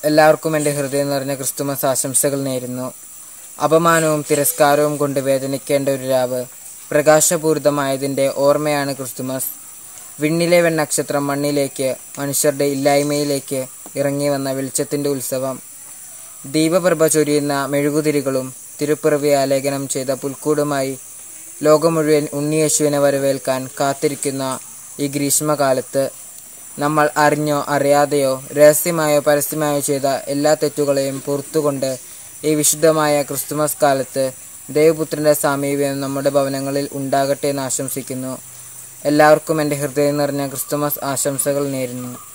എല്ലാവർക്കും എൻ്റെ ഹൃദയം നിറഞ്ഞ ക്രിസ്തുമസ് ആശംസകൾ നേരുന്നു അപമാനവും തിരസ്കാരവും കൊണ്ട് വേദനിക്കേണ്ട ഒരു രാവ് പ്രകാശപൂരിതമായതിൻ്റെ ഓർമ്മയാണ് ക്രിസ്തുമസ് വിണ്ണിലെ വെണ്ണക്ഷത്രം മണ്ണിലേക്ക് മനുഷ്യരുടെ ഇല്ലായ്മയിലേക്ക് ഇറങ്ങി വന്ന വെളിച്ചത്തിൻ്റെ ഉത്സവം ദീപപ്രഭ ചൊരിയുന്ന മെഴുകുതിരികളും തിരുപ്പിറവി ആലേഖനം ചെയ്ത പുൽക്കൂടുമായി ലോകം മുഴുവൻ ഉണ്ണിയേശുവിനെ വരവേൽക്കാൻ കാത്തിരിക്കുന്ന ഈ ഗ്രീഷ്മകാലത്ത് നമ്മൾ അറിഞ്ഞോ അറിയാതെയോ രഹസ്യമായോ പരസ്യമായോ ചെയ്ത എല്ലാ തെറ്റുകളെയും പുറത്തുകൊണ്ട് ഈ വിശുദ്ധമായ ക്രിസ്തുമസ് കാലത്ത് ദേവപുത്രൻ്റെ സാമീപ്യം നമ്മുടെ ഭവനങ്ങളിൽ ഉണ്ടാകട്ടെ എന്ന് ആശംസിക്കുന്നു എല്ലാവർക്കും എൻ്റെ ഹൃദയം നിറഞ്ഞ ക്രിസ്തുമസ് ആശംസകൾ നേരുന്നു